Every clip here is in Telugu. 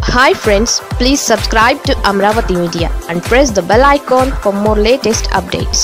hi friends please subscribe to Amaravati media and press the bell icon for more latest updates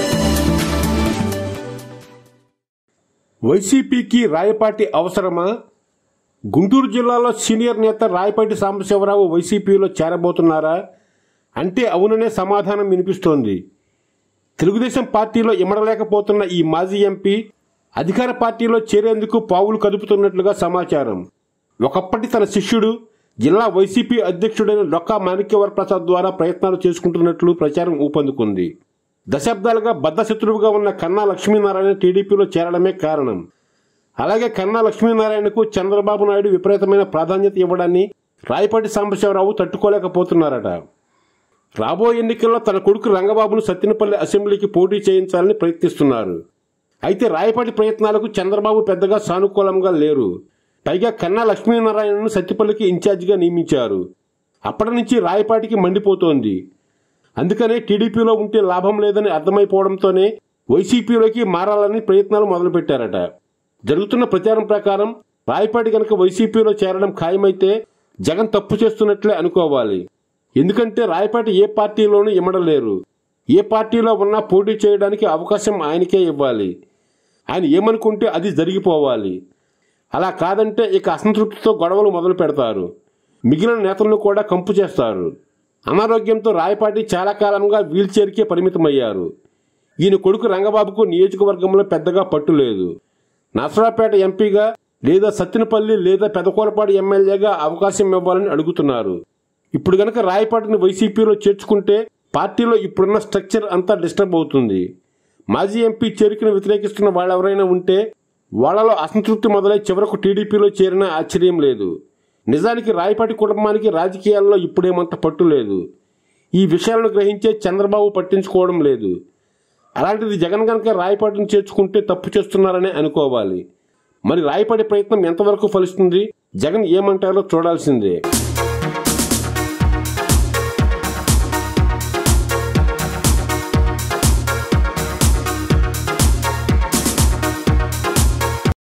వైసీపీకి రాయపాటి అవసరమా గుంటూరు జిల్లాలో సీనియర్ నేత రాయపాటి సాంబశివరావు వైసీపీలో చేరబోతున్నారా అంటే అవుననే సమాధానం వినిపిస్తోంది తెలుగుదేశం పార్టీలో ఇమడలేకపోతున్న ఈ మాజీ ఎంపీ అధికార పార్టీలో చేరేందుకు పావులు కదుపుతున్నట్లుగా సమాచారం ఒకప్పటి తన శిష్యుడు జిల్లా వైసీపీ అధ్యక్షుడైన డొక్కా మాణిక్యవర ప్రసాద్ ద్వారా ప్రయత్నాలు చేసుకుంటున్నట్లు ప్రచారం ఊపందుకుంది దశాబ్దాలుగా బద్ధశత్రువుగా ఉన్న కన్నా లక్ష్మీనారాయణ టీడీపీలో చేరడమే కారణం అలాగే కన్నా లక్ష్మీనారాయణకు చంద్రబాబు నాయుడు విపరీతమైన ప్రాధాన్యత ఇవ్వడాన్ని రాయపాటి సాంబశివరావు తట్టుకోలేకపోతున్నారట రాబోయే ఎన్నికల్లో తన కొడుకు రంగబాబును సత్తినపల్లి అసెంబ్లీకి పోటీ చేయించాలని ప్రయత్నిస్తున్నారు అయితే రాయపాటి ప్రయత్నాలకు చంద్రబాబు పెద్దగా సానుకూలంగా లేరు పైగా కన్నా లక్ష్మీనారాయణను సత్తిపల్లికి ఇన్ఛార్జిగా నియమించారు అప్పటి నుంచి రాయపాటికి మండిపోతోంది అందుకనే టీడీపీలో ఉంటే లాభం లేదని అర్థమైపోవడంతోనే వైసీపీలోకి మారాలని ప్రయత్నాలు మొదలుపెట్టారట జరుగుతున్న ప్రచారం ప్రకారం రాయపాటి గనక వైసీపీలో చేరడం ఖాయమైతే జగన్ తప్పు చేస్తున్నట్లే అనుకోవాలి ఎందుకంటే రాయపాటి ఏ పార్టీలోనూ ఇమ్మడలేరు ఏ పార్టీలో ఉన్నా పోటీ చేయడానికి అవకాశం ఆయనకే ఇవ్వాలి ఆయన ఏమనుకుంటే అది జరిగిపోవాలి అలా కాదంటే ఇక అసంతృప్తితో గొడవలు మొదలు పెడతారు మిగిలిన నేతలను కూడా కంపు చేస్తారు అనారోగ్యంతో రాయపాటి చాలా కాలంగా వీల్చైర్కే పరిమితమయ్యారు ఈయన కొడుకు రంగబాబుకు నియోజకవర్గంలో పెద్దగా పట్టు లేదు నసరాపేట ఎంపీగా లేదా సత్తినపల్లి లేదా పెదకూరపాడు ఎమ్మెల్యేగా అవకాశం ఇవ్వాలని అడుగుతున్నారు ఇప్పుడు గనక రాయపాటిని వైసీపీలో చేర్చుకుంటే పార్టీలో ఇప్పుడున్న స్ట్రక్చర్ అంతా డిస్టర్బ్ అవుతుంది మాజీ ఎంపీ చేరికను వ్యతిరేకిస్తున్న వాళ్ళెవరైనా ఉంటే వాళ్లలో అసంతృప్తి మొదలై చివరకు టీడీపీలో చేరినా ఆశ్చర్యం లేదు నిజానికి రాయపాటి కుటుంబానికి రాజకీయాల్లో ఇప్పుడేమంత పట్టు లేదు ఈ విషయాలను గ్రహించే చంద్రబాబు పట్టించుకోవడం లేదు అలాంటిది జగన్ గనక రాయపాటిని చేర్చుకుంటే తప్పు చేస్తున్నారనే అనుకోవాలి మరి రాయపాటి ప్రయత్నం ఎంతవరకు ఫలిస్తుంది జగన్ ఏమంటారో చూడాల్సిందే